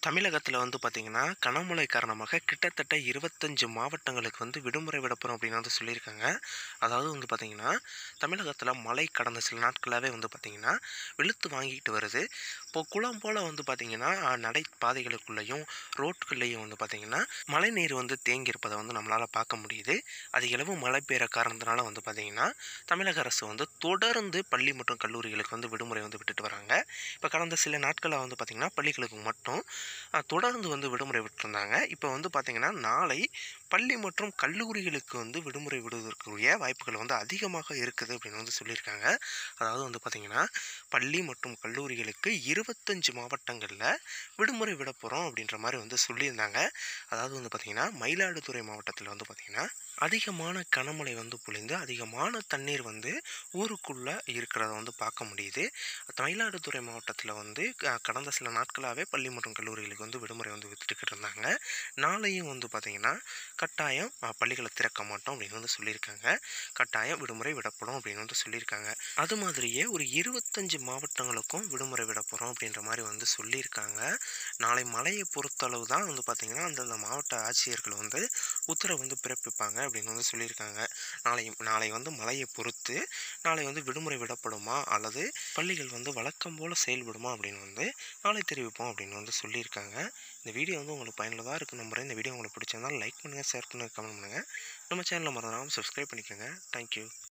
தமிழகத்தில் வந்து பார்த்திங்கன்னா கனமழை காரணமாக கிட்டத்தட்ட இருபத்தஞ்சு மாவட்டங்களுக்கு வந்து விடுமுறை விடப்போகிறோம் அப்படின்னு வந்து சொல்லியிருக்காங்க அதாவது வந்து பார்த்திங்கன்னா தமிழகத்தில் மழை கடந்த சில நாட்களாகவே வந்து பார்த்திங்கன்னா வெளுத்து வாங்கிட்டு வருது இப்போ குளம் போல் வந்து பார்த்திங்கன்னா நடை பாதைகளுக்குள்ளேயும் ரோட்டுக்குள்ளேயும் வந்து பார்த்திங்கன்னா மழை நீர் வந்து தேங்கியிருப்பதை வந்து நம்மளால் பார்க்க முடியுது அதிகளவு மழை பெய்கிற காரணத்தினால வந்து பார்த்திங்கன்னா தமிழக அரசு வந்து தொடர்ந்து பள்ளி மற்றும் கல்லூரிகளுக்கு வந்து விடுமுறை வந்து விட்டுட்டு வராங்க இப்போ கடந்த சில நாட்களாக வந்து பார்த்திங்கன்னா பள்ளிகளுக்கு மட்டும் அஹ், தொடர்ந்து வந்து விடுமுறை விட்டுருந்தாங்க இப்போ வந்து பார்த்திங்கன்னா நாளை பள்ளி மற்றும் கல்லூரிகளுக்கு வந்து விடுமுறை விடுவதற்குரிய வாய்ப்புகள் வந்து அதிகமாக இருக்குது அப்படின்னு வந்து சொல்லியிருக்காங்க அதாவது வந்து பார்த்திங்கன்னா பள்ளி மற்றும் கல்லூரிகளுக்கு இருபத்தஞ்சு மாவட்டங்களில் விடுமுறை விட போகிறோம் அப்படின்ற மாதிரி வந்து சொல்லியிருந்தாங்க அதாவது வந்து பார்த்திங்கன்னா மயிலாடுதுறை மாவட்டத்தில் வந்து பார்த்திங்கன்னா அதிகமான கனமழை வந்து பொழிந்து அதிகமான தண்ணீர் வந்து ஊருக்குள்ளே இருக்கிறத வந்து பார்க்க முடியுது மயிலாடுதுறை மாவட்டத்தில் வந்து க- கடந்த சில நாட்களாகவே பள்ளி மற்றும் கல்லூரிகளுக்கு வந்து விடுமுறை வந்து விட்டுக்கிட்டு இருந்தாங்க நாளையும் வந்து பார்த்திங்கன்னா கட்டாயம் அ, பள்ளிகளை திறக்க மாட்டோம் அப்படின்னு வந்து சொல்லியிருக்காங்க கட்டாயம் விடுமுறை விடப்படும் அப்படின்னு வந்து சொல்லியிருக்காங்க அது மாதிரியே ஒரு இருபத்தஞ்சு மாவட்டங்களுக்கும் விடுமுறை விட போகிறோம் அப்படின்ற மாதிரி வந்து சொல்லியிருக்காங்க நாளை மழையை பொறுத்தளவு தான் வந்து பார்த்திங்கன்னா அந்தந்த மாவட்ட ஆட்சியர்கள் வந்து உத்தரவு வந்து பிறப்பிப்பாங்க அப்படின்னு வந்து சொல்லியிருக்காங்க நாளை நாளை வந்து மழையை பொறுத்து நாளை வந்து விடுமுறை விடப்படுமா அல்லது பள்ளிகள் வந்து வழக்கம் போல் செயல்படுமா அப்படின்னு வந்து நாளை தெரிவிப்போம் அப்படின்னு வந்து சொல்லியிருக்காங்க இந்த வீடியோ வந்து உங்களுக்கு பயனுள்ளதாக இருக்கு நம்புறேன் இந்த வீடியோ உங்களுக்கு பிடிச்சிருந்தால் லைக் பண்ணுங்கள் ஷேர் பண்ணுங்கள் கமெண்ட் பண்ணுங்கள் நம்ம சேனலை மறந்துடாமல் சப்ஸ்கிரைப் பண்ணிக்கோங்க தேங்க்யூ